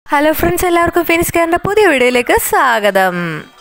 hello friends എല്ലാവർക്കും ഫിനിസ് കെയറിൻ്റെ പുതിയ വീഡിയോയിലേക്ക് സ്വാഗതം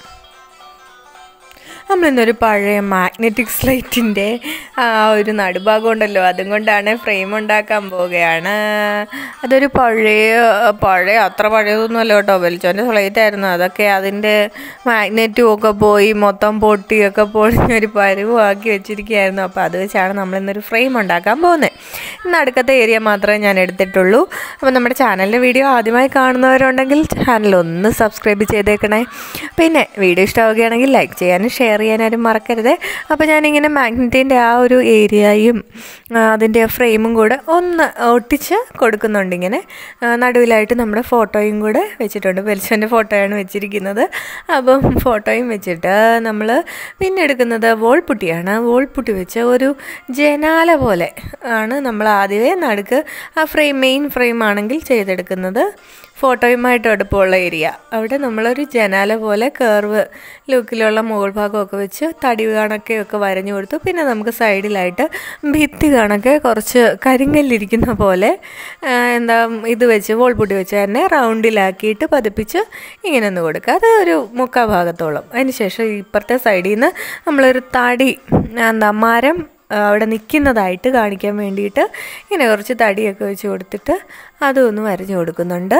നമ്മളിന്നൊരു പഴയ മാഗ്നറ്റിക് സ്ലൈറ്റിൻ്റെ ആ ഒരു നടുഭാഗം ഉണ്ടല്ലോ അതും കൊണ്ടാണ് ഫ്രെയിം ഉണ്ടാക്കാൻ പോവുകയാണ് അതൊരു പഴയ പഴയ അത്ര പഴയതൊന്നുമല്ല കേട്ടോ വലിച്ചോൻ്റെ സ്ലൈറ്റ് ആയിരുന്നു അതൊക്കെ അതിൻ്റെ മാഗ്നറ്റും ഒക്കെ പോയി മൊത്തം പൊട്ടിയൊക്കെ പൊളിഞ്ഞൊരു പരുവാക്കി വെച്ചിരിക്കുകയായിരുന്നു അപ്പോൾ അത് വെച്ചാണ് നമ്മളിന്നൊരു ഫ്രെയിം ഉണ്ടാക്കാൻ പോകുന്നത് ഇന്ന് അടുക്കത്തെ ഏരിയ മാത്രമേ ഞാൻ എടുത്തിട്ടുള്ളൂ അപ്പോൾ നമ്മുടെ ചാനലിൻ്റെ വീഡിയോ ആദ്യമായി കാണുന്നവരുണ്ടെങ്കിൽ ചാനൽ ഒന്ന് സബ്സ്ക്രൈബ് ചെയ്തേക്കണേ പിന്നെ വീഡിയോ ഇഷ്ടമാവുകയാണെങ്കിൽ ലൈക്ക് ചെയ്യാനും ഷെയർ ചെയ്യാനും മറക്കരുത് അപ്പോൾ ഞാനിങ്ങനെ മാഗ്നറ്റിൻ്റെ ആ ഒരു ഏരിയയും ആ, അതിൻ്റെ ഫ്രെയിമും കൂടെ ഒന്ന് ഒട്ടിച്ച് കൊടുക്കുന്നുണ്ട് ഇങ്ങനെ ആ, നടുവിലായിട്ട് നമ്മുടെ ഫോട്ടോയും കൂടെ വെച്ചിട്ടുണ്ട് വെളിച്ചൻ്റെ ഫോട്ടോയാണ് വെച്ചിരിക്കുന്നത് അപ്പം ഫോട്ടോയും വെച്ചിട്ട് നമ്മൾ പിന്നെ എടുക്കുന്നത് വോൾ പുട്ടിയാണ് വോൾ പുട്ടി വെച്ച് ഒരു ജനാല പോലെ ആണ് നമ്മൾ ആദ്യമേ നടുക്ക് ആ ഫ്രെയിം മെയിൻ ഫ്രെയിം ആണെങ്കിൽ ചെയ്തെടുക്കുന്നത് ഫോട്ടോയുമായിട്ട് അടുപ്പമുള്ള ഏരിയ അവിടെ നമ്മളൊരു ജനാല പോലെ കർവ് ലുക്കിലുള്ള മുകൾ ഭാഗമൊക്കെ വെച്ച് തടി കണക്കെയൊക്കെ വരഞ്ഞു കൊടുത്തു പിന്നെ നമുക്ക് സൈഡിലായിട്ട് ഭിത്തി കണക്കെ കുറച്ച് കരിങ്കല്ലിരിക്കുന്ന പോലെ ആ, എന്താ ഇത് വെച്ച് വോൾപുട്ടി വെച്ച് തന്നെ റൗണ്ടിലാക്കിയിട്ട് പതിപ്പിച്ച് ഇങ്ങനെ ഒന്ന് കൊടുക്കുക അത് ഒരു മുക്കാ ഭാഗത്തോളം അതിന് ശേഷം ഇപ്പുറത്തെ സൈഡിൽ നിന്ന് നമ്മളൊരു തടി എന്താ മരം ആ, അവിടെ നിൽക്കുന്നതായിട്ട് കാണിക്കാൻ വേണ്ടിയിട്ട് ഇങ്ങനെ കുറച്ച് തടിയൊക്കെ വെച്ച് കൊടുത്തിട്ട് അതും ഒന്ന് വരഞ്ഞു കൊടുക്കുന്നുണ്ട്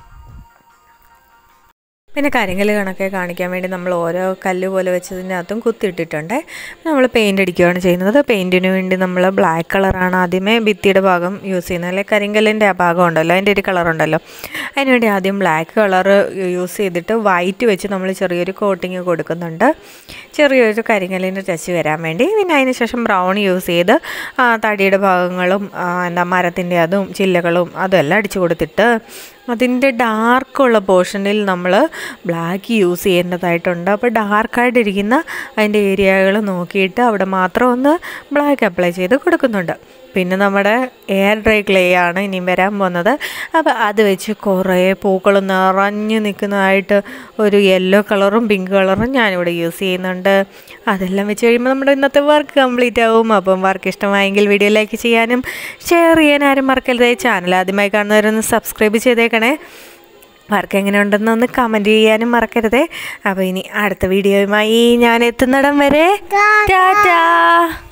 പിന്നെ കരിങ്കല്ല് കണക്കെ കാണിക്കാൻ വേണ്ടി നമ്മൾ ഓരോ കല്ല് പോലെ വെച്ചതിനകത്തും കുത്തിയിട്ടിട്ടുണ്ട് നമ്മൾ പെയിൻ്റ് അടിക്കുകയാണ് ചെയ്യുന്നത് പെയിൻറ്റിന് വേണ്ടി നമ്മൾ ബ്ലാക്ക് കളറാണ് ആദ്യമേ ഭിത്തിയുടെ ഭാഗം യൂസ് ചെയ്യുന്നത് അല്ലെങ്കിൽ കരിങ്കല്ലിൻ്റെ ആ ഭാഗം ഉണ്ടല്ലോ അതിൻ്റെ ഒരു കളർ ഉണ്ടല്ലോ അതിന് വേണ്ടി ആദ്യം ബ്ലാക്ക് കളർ യൂസ് ചെയ്തിട്ട് വൈറ്റ് വെച്ച് നമ്മൾ ചെറിയൊരു കോട്ടിങ് കൊടുക്കുന്നുണ്ട് ചെറിയൊരു കരിങ്കല്ലിൻ്റെ ടച്ച് വരാൻ വേണ്ടി പിന്നെ അതിന് ശേഷം ബ്രൗൺ യൂസ് ചെയ്ത് ആ, തടിയുടെ ഭാഗങ്ങളും ആ, എന്താ മരത്തിൻ്റെ അതും ചില്ലകളും അതെല്ലാം അടിച്ചു കൊടുത്തിട്ട് അതിൻ്റെ ഡാർക്കുള്ള പോർഷനിൽ നമ്മൾ ബ്ലാക്ക് യൂസ് ചെയ്യേണ്ടതായിട്ടുണ്ട് അപ്പോൾ ഡാർക്കായിട്ടിരിക്കുന്ന അതിൻ്റെ ഏരിയകൾ നോക്കിയിട്ട് അവിടെ മാത്രം ഒന്ന് ബ്ലാക്ക് അപ്ലൈ ചെയ്ത് കൊടുക്കുന്നുണ്ട് പിന്നെ നമ്മുടെ എയർ ഡ്രൈ ക്ലേ ആണ് ഇനിയും വരാൻ പോകുന്നത് അപ്പോൾ അത് വെച്ച് കുറേ പൂക്കൾ നിറഞ്ഞു നിൽക്കുന്നതായിട്ട് ഒരു യെല്ലോ കളറും പിങ്ക് കളറും ഞാനിവിടെ യൂസ് ചെയ്യുന്നുണ്ട് അതെല്ലാം വെച്ച് കഴിയുമ്പോൾ നമ്മുടെ ഇന്നത്തെ വർക്ക് കംപ്ലീറ്റ് ആവും അപ്പം വർക്ക് ഇഷ്ടമായെങ്കിൽ വീഡിയോ ലൈക്ക് ചെയ്യാനും ഷെയർ ചെയ്യാൻ ആരും മറക്കരുത് ചാനൽ ആദ്യമായി കാണുന്നവരൊന്ന് സബ്സ്ക്രൈബ് ചെയ്തേക്കണേ വർക്ക് എങ്ങനെയുണ്ടെന്ന് ഒന്ന് കമൻറ്റ് ചെയ്യാനും മറക്കരുതേ അപ്പോൾ ഇനി അടുത്ത വീഡിയോയുമായി ഞാൻ എത്തുന്നിടം വരെ ടാറ്റാ